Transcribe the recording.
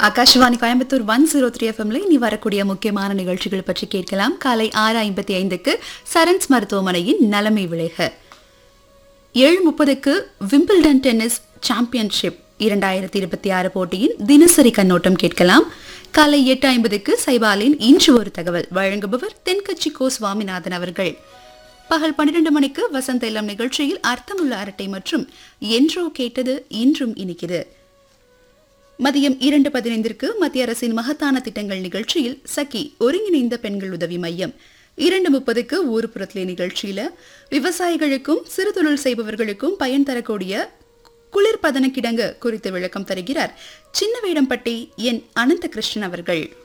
Akashvani Coimbatore one zero three எஃப்எம்ல இனி வரக்கூடிய முக்கியமான நிகழ்ச்சிகள் பற்றி கேட்கலாம் காலை ஆறு ஐம்பத்தி ஐந்துக்கு சரன்ஸ் மருத்துவமனையின் நலமை விளைக ஏழு முப்பதுக்கு விம்பிள்டன் டென்னிஸ் சாம்பியன்ஷிப் இரண்டாயிரத்தி இருபத்தி ஆறு போட்டியின் தினசரி கண்ணோட்டம் கேட்கலாம் காலை எட்டு ஐம்பதுக்கு சைபாலின் இன்று ஒரு தகவல் வழங்குபவர் தென்கட்சி கோ சுவாமிநாதன் அவர்கள் பகல் பன்னிரண்டு மணிக்கு வசந்த இளம் நிகழ்ச்சியில் அர்த்தமுள்ள அரட்டை மற்றும் என்றோ கேட்டது இன்றும் இனிக்குது மதியம் இரண்டு பதினைந்திற்கு மத்திய அரசின் மகத்தான திட்டங்கள் நிகழ்ச்சியில் சகி ஒருங்கிணைந்த பெண்கள் உதவி மையம் இரண்டு முப்பதுக்கு ஊர்புறத்திலே நிகழ்ச்சியில விவசாயிகளுக்கும் சிறுதொழில் செய்பவர்களுக்கும் பயன் தரக்கூடிய குளிர்பதன கிடங்கு குறித்து விளக்கம் தருகிறார் சின்ன வேடம்பட்டி என் அனந்தகிருஷ்ணன் அவர்கள்